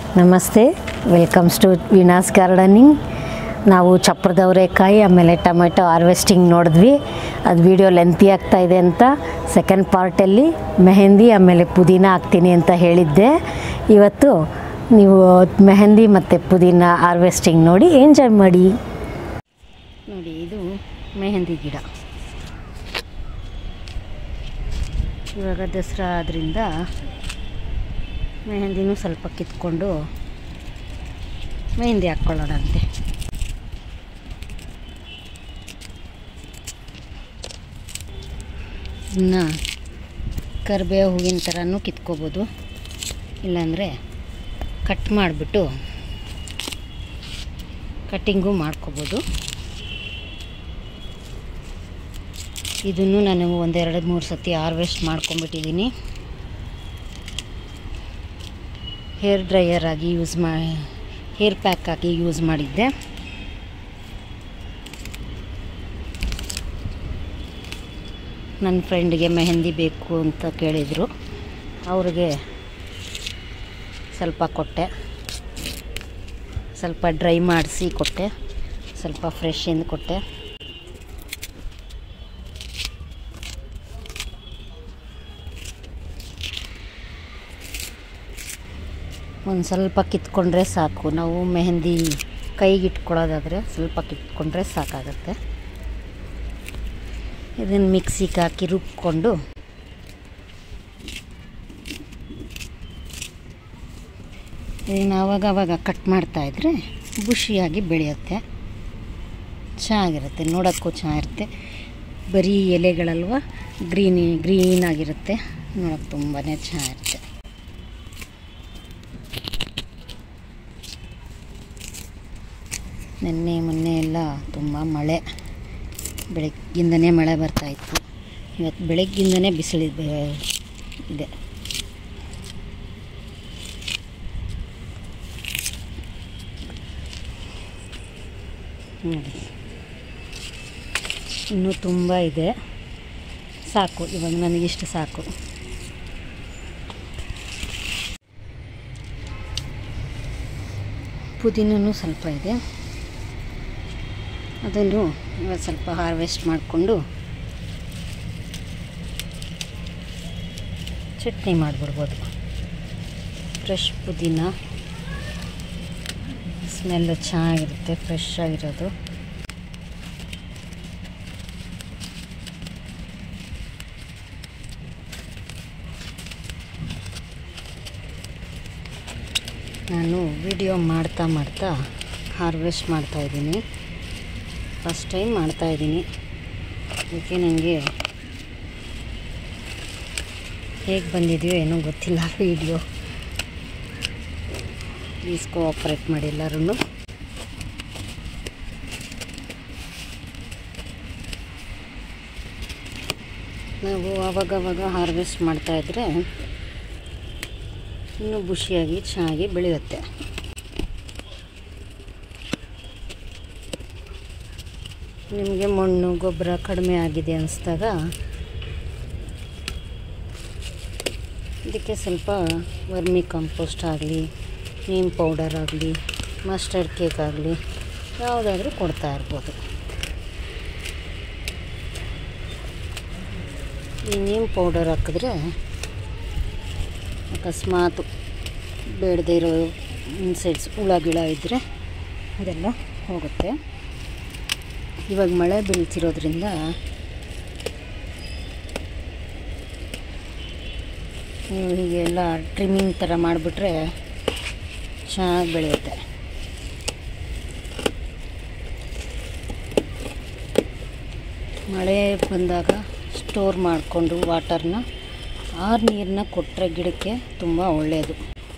ನಮಸ್ತೆ welcomes to ವಿನಾಸ್ gardening ನಾವು ಚಪ್ರದ ಅವರೆಕಾಯಿ ಆಮೇಲೆ ಟೊಮೆಟೊ ಹಾರ್ವೆಸ್ಟಿಂಗ್ ನೋಡಿದ್ವಿ ಅದು ವಿಡಿಯೋ ಲೆಂತಿ ಆಗ್ತಾ ಇದೆ ಅಂತ ಸೆಕೆಂಡ್ ಪಾರ್ಟಲ್ಲಿ ಮೆಹಂದಿ ಆಮೇಲೆ ಪುದೀನ ಹಾಕ್ತೀನಿ ಅಂತ ಹೇಳಿದ್ದೆ ಇವತ್ತು ನೀವು ಮೆಹಂದಿ ಮತ್ತು ಪುದೀನ ಹಾರ್ವೆಸ್ಟಿಂಗ್ ನೋಡಿ ಎಂಜಾಯ್ ಮಾಡಿ ನೋಡಿ ಇದು ಮೆಹಂದಿ ಗಿಡ ಇವಾಗ ದಸರಾ ಆದ್ದರಿಂದ ಮೆಹಂದಿನೂ ಸ್ವಲ್ಪ ಕಿತ್ಕೊಂಡು ಮೆಹಂದಿ ಹಾಕ್ಕೊಳ್ಳೋಣ ಅಂತೆ ಇನ್ನು ಕರಿಬೇವು ಹೂವಿನ ಥರನೂ ಕಿತ್ಕೋಬೋದು ಇಲ್ಲಾಂದರೆ ಕಟ್ ಮಾಡಿಬಿಟ್ಟು ಕಟ್ಟಿಂಗು ಮಾಡ್ಕೋಬೋದು ಇದನ್ನು ನಾನು ಒಂದೆರಡು ಮೂರು ಸತಿ ಹಾರ್ವೆಸ್ಟ್ ಮಾಡ್ಕೊಂಬಿಟ್ಟಿದ್ದೀನಿ ಹೇರ್ ಡ್ರೈಯರ್ ಆಗಿ ಯೂಸ್ ಮಾಡಿ ಹೇರ್ ಪ್ಯಾಕ್ ಆಗಿ ಯೂಸ್ ಮಾಡಿದ್ದೆ ನನ್ನ ಫ್ರೆಂಡ್ಗೆ ಮೆಹಂದಿ ಬೇಕು ಅಂತ ಕೇಳಿದರು ಅವ್ರಿಗೆ ಸ್ವಲ್ಪ ಕೊಟ್ಟೆ ಸ್ವಲ್ಪ ಡ್ರೈ ಮಾಡಿಸಿ ಕೊಟ್ಟೆ ಸ್ವಲ್ಪ ಫ್ರೆಶ್ ಇಂದ ಕೊಟ್ಟೆ ಒಂದು ಸ್ವಲ್ಪ ಕಿತ್ಕೊಂಡ್ರೆ ಸಾಕು ನಾವು ಮೆಹಂದಿ ಕೈಗೆ ಇಟ್ಕೊಳ್ಳೋದಾದರೆ ಸ್ವಲ್ಪ ಕಿತ್ಕೊಂಡ್ರೆ ಸಾಕಾಗತ್ತೆ ಇದನ್ನು ಮಿಕ್ಸಿಗೆ ಹಾಕಿ ರುಬ್ಕೊಂಡು ಇದನ್ನು ಆವಾಗ ಆವಾಗ ಕಟ್ ಮಾಡ್ತಾಯಿದ್ರೆ ಬುಷಿಯಾಗಿ ಬೆಳೆಯುತ್ತೆ ಚೆನ್ನಾಗಿರುತ್ತೆ ನೋಡೋಕ್ಕೂ ಚೆನ್ನಾಗಿರುತ್ತೆ ಬರೀ ಎಲೆಗಳಲ್ವ ಗ್ರೀನಿ ಗ್ರೀನ್ ಆಗಿರುತ್ತೆ ನೋಡೋಕ್ಕೆ ತುಂಬಾ ಚೆನ್ನಾಗಿರುತ್ತೆ ನಿನ್ನೆ ಮೊನ್ನೆ ಎಲ್ಲ ತುಂಬ ಮಳೆ ಬೆಳಗ್ಗಿಂದನೇ ಮಳೆ ಬರ್ತಾಯಿತ್ತು ಇವತ್ತು ಬೆಳಗ್ಗಿಂದನೇ ಬಿಸಿಲಿದೆ ಇದೆ ನೋಡಿ ಇನ್ನೂ ತುಂಬ ಇದೆ ಸಾಕು ಇವಾಗ ನನಗಿಷ್ಟು ಸಾಕು ಪುದೀನೂ ಸ್ವಲ್ಪ ಇದೆ ಅದನ್ನು ಇವತ್ತು ಸ್ವಲ್ಪ ಹಾರ್ವೆಸ್ಟ್ ಮಾಡಿಕೊಂಡು ಚಟ್ನಿ ಮಾಡಿಬಿಡ್ಬೋದು ಫ್ರೆಶ್ ಪುದೀನ ಸ್ಮೆಲ್ಲು ಚೆನ್ನಾಗಿರುತ್ತೆ ಫ್ರೆಶ್ ಆಗಿರೋದು ನಾನು ವಿಡಿಯೋ ಮಾಡ್ತಾ ಮಾಡ್ತಾ ಹಾರ್ವೆಸ್ಟ್ ಮಾಡ್ತಾಯಿದ್ದೀನಿ ಫಸ್ಟ್ ಟೈಮ್ ಮಾಡ್ತಾಯಿದ್ದೀನಿ ಅದಕ್ಕೆ ನನಗೆ ಹೇಗೆ ಬಂದಿದೆಯೋ ಏನೋ ಗೊತ್ತಿಲ್ಲ ವಿಡಿಯೋ ಪ್ಲೀಸ್ ಕೋಆಪ್ರೇಟ್ ಮಾಡಿ ಎಲ್ಲರೂ ನಾವು ಆವಾಗವಾಗ ಹಾರ್ವೆಸ್ಟ್ ಮಾಡ್ತಾಯಿದ್ರೆ ಇನ್ನೂ ಖುಷಿಯಾಗಿ ಚೆನ್ನಾಗಿ ಬೆಳೆಯುತ್ತೆ ನಿಮಗೆ ಮಣ್ಣು ಗೊಬ್ಬರ ಕಡಿಮೆ ಆಗಿದೆ ಅನಿಸ್ದಾಗ ಇದಕ್ಕೆ ಸ್ವಲ್ಪ ವರ್ಮಿ ಕಂಪೋಸ್ಟ್ ಆಗಲಿ ನೀಮ್ ಪೌಡರ್ ಆಗಲಿ ಮಸ್ಟರ್ಡ್ ಕೇಕ್ ಆಗಲಿ ಯಾವುದಾದ್ರೂ ಕೊಡ್ತಾ ಇರ್ಬೋದು ಈ ನೀಮ್ ಪೌಡರ್ ಹಾಕಿದ್ರೆ ಅಕಸ್ಮಾತ್ ಬೇಡದೇ ಇರೋ ಇನ್ಸೆಕ್ಟ್ಸ್ ಹುಳ ಗಿಳ ಇದ್ದರೆ ಅದೆಲ್ಲ ಹೋಗುತ್ತೆ ಇವಾಗ ಮಳೆ ಬೀಳ್ತಿರೋದ್ರಿಂದ ನೀವು ಹೀಗೆಲ್ಲ ಟ್ರಿಮ್ಮಿಂಗ್ ಥರ ಮಾಡಿಬಿಟ್ರೆ ಚೆನ್ನಾಗಿ ಬೆಳೆಯುತ್ತೆ ಮಳೆ ಬಂದಾಗ ಸ್ಟೋರ್ ಮಾಡಿಕೊಂಡು ವಾಟರ್ನ ಆರು ನೀರನ್ನ ಕೊಟ್ಟರೆ ಗಿಡಕ್ಕೆ ತುಂಬ ಒಳ್ಳೆಯದು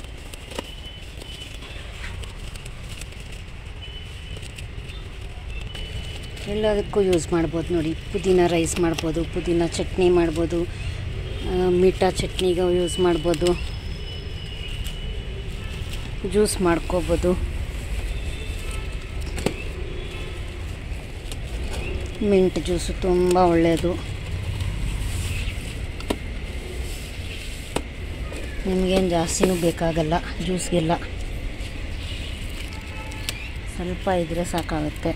ಎಲ್ಲದಕ್ಕೂ ಯೂಸ್ ಮಾಡ್ಬೋದು ನೋಡಿ ಪುದೀನ ರೈಸ್ ಮಾಡ್ಬೋದು ಪುದೀನ ಚಟ್ನಿ ಮಾಡ್ಬೋದು ಮೀಠಾ ಚಟ್ನಿಗೆ ಯೂಸ್ ಮಾಡ್ಬೋದು ಜ್ಯೂಸ್ ಮಾಡ್ಕೋಬೋದು ಮಿಂಟ್ ಜ್ಯೂಸು ತುಂಬ ಒಳ್ಳೆಯದು ನಿಮಗೇನು ಜಾಸ್ತಿನೂ ಬೇಕಾಗಲ್ಲ ಜ್ಯೂಸ್ಗೆಲ್ಲ ಸ್ವಲ್ಪ ಇದ್ರೆ ಸಾಕಾಗುತ್ತೆ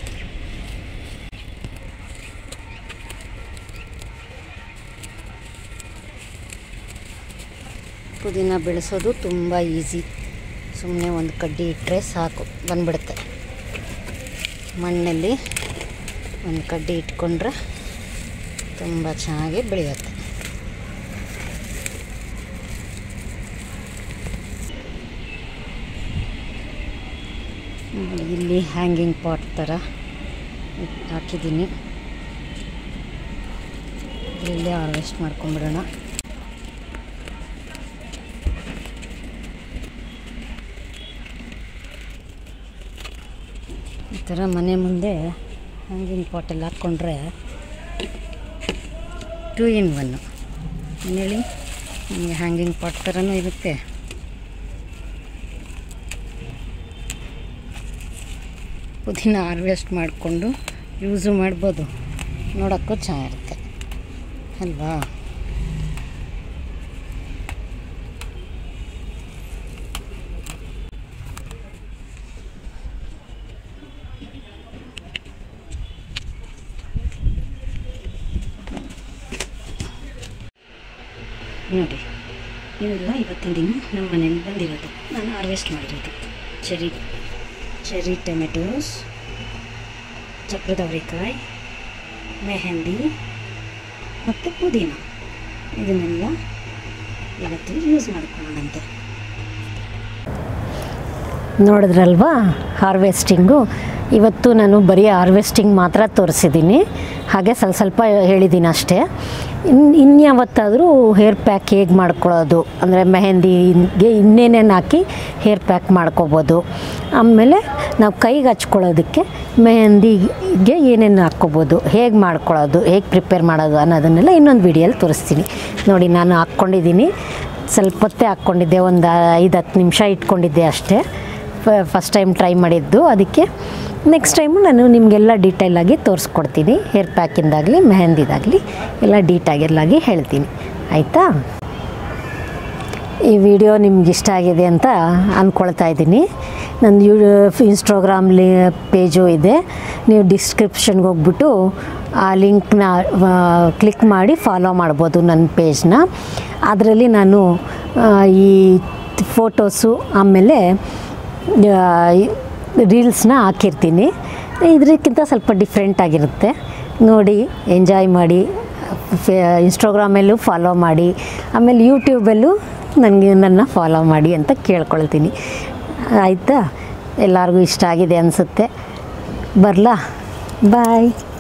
ಪುದೀನ ಬೆಳೆಸೋದು ತುಂಬ ಈಸಿ ಸುಮ್ಮನೆ ಒಂದು ಕಡ್ಡಿ ಇಟ್ಟರೆ ಸಾಕು ಬಂದ್ಬಿಡುತ್ತೆ ಮಣ್ಣಲ್ಲಿ ಒಂದು ಕಡ್ಡಿ ಇಟ್ಕೊಂಡ್ರೆ ತುಂಬ ಚೆನ್ನಾಗಿ ಬೆಳೆಯುತ್ತೆ ನೋಡಿ, ಇಲ್ಲಿ ಹ್ಯಾಂಗಿಂಗ್ ಪಾಟ್ ಥರ ಇಟ್- ಹಾಕಿದ್ದೀನಿ ಇಲ್ಲೇ ಹಾರ್ವೆಸ್ಟ್ ಮಾಡ್ಕೊಂಬಿಡೋಣ ಈ ಥರ ಮನೆ ಮುಂದೆ ಹ್ಯಾಂಗಿಂಗ್ ಪಾಟಲ್ಲಿ ಹಾಕ್ಕೊಂಡ್ರೆ ಟೂ ಇನ್ ಒನ್ನು ಏನು ಹೇಳಿ ನಿಮಗೆ ಹ್ಯಾಂಗಿಂಗ್ ಪಾಟ್ ಥರನೂ ಇರುತ್ತೆ ಪುದೀನ ಹಾರ್ವೆಸ್ಟ್ ಮಾಡಿಕೊಂಡು ಯೂಸು ಮಾಡ್ಬೋದು ನೋಡೋಕ್ಕೂ ಚೆನ್ನಾಗಿರುತ್ತೆ ಅಲ್ವಾ ನೋಡಿ ಇವೆಲ್ಲ ಇವತ್ತಿನ ದಿನ ನಮ್ಮ ಮನೇಲಿ ಬಂದಿರೋದು ನಾನು ಹಾರ್ವೆಸ್ಟ್ ಮಾಡಿರೋದು ಚೆರಿ ಚೆರಿ ಟೊಮೆಟೊಸ್ ಚಕ್ರದವರೆಕಾಯಿ ಮೆಹಂದಿ ಮತ್ತು ಪುದೀನ ಇದನ್ನೆಲ್ಲ ಇವತ್ತು ಯೂಸ್ ಮಾಡ್ಕೊಳ್ಳೋಣಂತೆ ನೋಡಿದ್ರಲ್ವಾ ಹಾರ್ವೆಸ್ಟಿಂಗು ಇವತ್ತು ನಾನು ಬರೀ ಹಾರ್ವೆಸ್ಟಿಂಗ್ ಮಾತ್ರ ತೋರಿಸಿದ್ದೀನಿ ಹಾಗೆ ಸ್ವಲ್ಪ ಸ್ವಲ್ಪ ಹೇಳಿದ್ದೀನಿ ಅಷ್ಟೇ ಇನ್ನು ಇನ್ಯಾವತ್ತಾದರೂ ಹೇರ್ ಪ್ಯಾಕ್ ಹೇಗೆ ಮಾಡ್ಕೊಳ್ಳೋದು ಅಂದರೆ ಮೆಹಂದಿಗೆ ಇನ್ನೇನೇನು ಹಾಕಿ ಹೇರ್ ಪ್ಯಾಕ್ ಮಾಡ್ಕೋಬೋದು ಆಮೇಲೆ ನಾವು ಕೈಗೆ ಹಚ್ಕೊಳ್ಳೋದಕ್ಕೆ ಮೆಹಂದಿಗೆ ಏನೇನು ಹಾಕ್ಕೋಬೋದು ಹೇಗೆ ಮಾಡ್ಕೊಳ್ಳೋದು ಹೇಗೆ ಪ್ರಿಪೇರ್ ಮಾಡೋದು ಅನ್ನೋದನ್ನೆಲ್ಲ ಇನ್ನೊಂದು ವಿಡಿಯೋಲಿ ತೋರಿಸ್ತೀನಿ ನೋಡಿ ನಾನು ಹಾಕ್ಕೊಂಡಿದ್ದೀನಿ ಸ್ವಲ್ಪ ಹೊತ್ತೇ ಹಾಕ್ಕೊಂಡಿದ್ದೆ ಒಂದು ಐದು ಹತ್ತು ನಿಮಿಷ ಇಟ್ಕೊಂಡಿದ್ದೆ ಅಷ್ಟೇ ಫಸ್ಟ್ ಟೈಮ್ ಟ್ರೈ ಮಾಡಿದ್ದು ಅದಕ್ಕೆ ನೆಕ್ಸ್ಟ್ ಟೈಮು ನಾನು ನಿಮಗೆಲ್ಲ ಡೀಟೇಲಾಗಿ ತೋರಿಸ್ಕೊಡ್ತೀನಿ ಹೇರ್ ಪ್ಯಾಕಿಂದಾಗಲಿ ಮೆಹಂದಿದಾಗಲಿ ಎಲ್ಲ ಡೀಟಾಗೆಲ್ಲಾಗಿ ಹೇಳ್ತೀನಿ ಆಯಿತಾ ಈ ವಿಡಿಯೋ ನಿಮ್ಗೆ ಇಷ್ಟ ಆಗಿದೆ ಅಂತ ಅಂದ್ಕೊಳ್ತಾ ಇದ್ದೀನಿ ನನ್ನ ಯೂ ಇನ್ಸ್ಟಾಗ್ರಾಮ್ಲಿ ಪೇಜು ಇದೆ ನೀವು ಡಿಸ್ಕ್ರಿಪ್ಷನ್ಗೆ ಹೋಗ್ಬಿಟ್ಟು ಆ ಲಿಂಕ್ನ ಕ್ಲಿಕ್ ಮಾಡಿ ಫಾಲೋ ಮಾಡ್ಬೋದು ನನ್ನ ಪೇಜ್ನ ಅದರಲ್ಲಿ ನಾನು ಆ, ಈ ಫೋಟೋಸು ಆಮೇಲೆ ರೀಲ್ಸ್ನ ಹಾಕಿರ್ತೀನಿ ಇದಕ್ಕಿಂತ ಸ್ವಲ್ಪ ಡಿಫ್ರೆಂಟ್ ಆಗಿರುತ್ತೆ ನೋಡಿ ಎಂಜಾಯ್ ಮಾಡಿ ಫೇ ಇನ್ಸ್ಟಾಗ್ರಾಮಲ್ಲೂ ಫಾಲೋ ಮಾಡಿ ಆಮೇಲೆ ಯೂಟ್ಯೂಬಲ್ಲೂ ನನಗೆ ನನ್ನ ಫಾಲೋ ಮಾಡಿ ಅಂತ ಕೇಳ್ಕೊಳ್ತೀನಿ ಆಯಿತಾ ಎಲ್ಲರಿಗೂ ಇಷ್ಟ ಆಗಿದೆ ಅನಿಸುತ್ತೆ ಬರಲಾ ಬಾಯ್